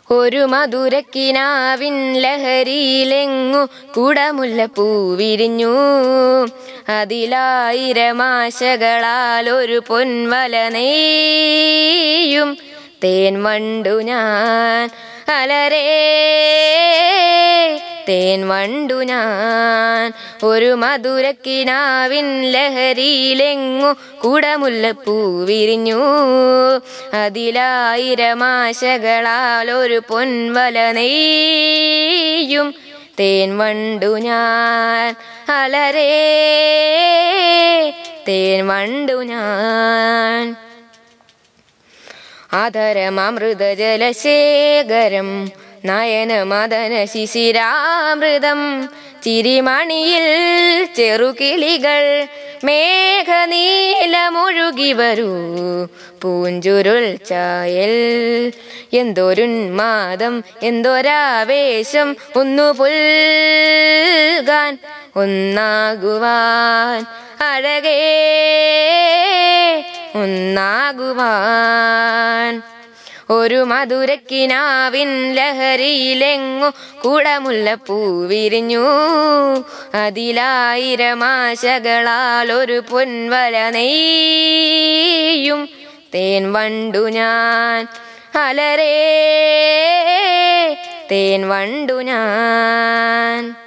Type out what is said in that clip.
ഒരു മധുരക്കിനാവിൻ ലഹരിയിലെങ്ങു കുടമുല്ല പൂവിരിഞ്ഞു അതിലായിരമാശകളാൽ ഒരു പൊൻവല നെയ്യും തേൻ വണ്ടു ഞാൻ അലരേ തേൻ വണ്ടു ഞാൻ ഒരു മധുരക്കിനാവിൻ ലഹരിയിലെങ്ങു കുടമുല്ലപ്പൂ വിരിഞ്ഞു അതിലായിരമാശകളാൽ ഒരു പൊൻവല നെയ്യും തേൻ വണ്ടു ഞാൻ അലരേ തേൻ വണ്ടു ഞാൻ അധരമൃതജലശേഖരം നയനമദന ശിശിരാമൃതം ചിരിമണിയിൽ ചെറുകിളികൾ മേഘനീലമൊഴുകി വരൂ പൂഞ്ചുരുൾ ചായൽ എന്തൊരുന്മാദം എന്തൊരാവേശം ഒന്നു പുൽകാൻ ഒന്നാകുവാൻ അഴകേ ഒന്നാകുവാൻ ഒരു മധുരക്കിനാവിൻ ലഹരിയിലെങ്ങു കുടമുല്ലപ്പൂ വിരിഞ്ഞു അതിലായിരമാശകളാൽ ഒരു പൊൻവല നെയ്യും തേൻ വണ്ടു ഞാൻ അലരേ തേൻ വണ്ടു ഞാൻ